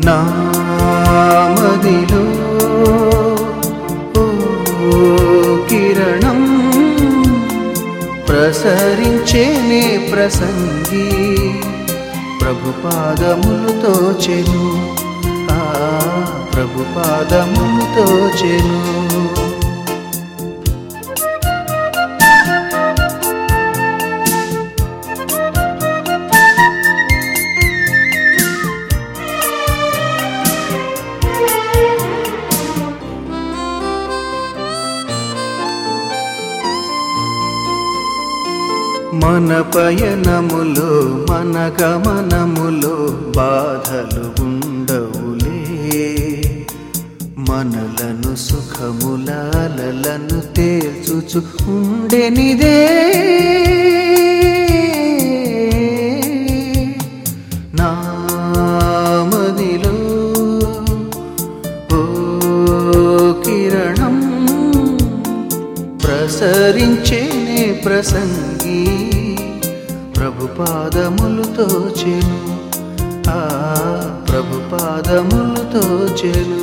నామదిలో ఓ కిరణం ప్రసరించేనే ప్రసంగి ప్రభు పాదములతో చెను ఆ ప్రభు పాదములతో చెను మన పయనములో మన గమనములో బాధలు ఉండవులే మనలను సుఖములాలను తేల్చుచు ఉండెనిదే నామదిలో ఓ కిరణం ప్రసరించేనే ప్రసంగి ప్రభు పాదములతో చెను ఆ ప్రభు పాదములతో చెను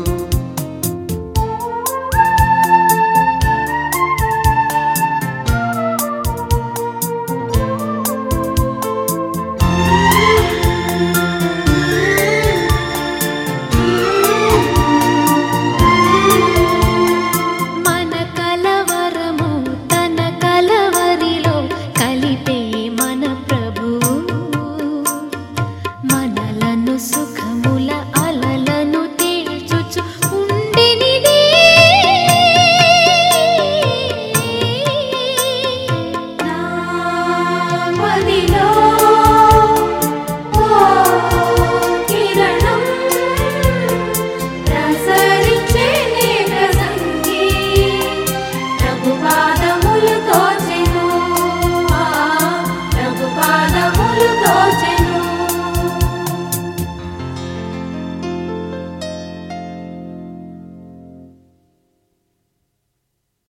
మన కలవరము తన కలవరిలో కలిపే మన ప్రభువు మనలను సుఖముల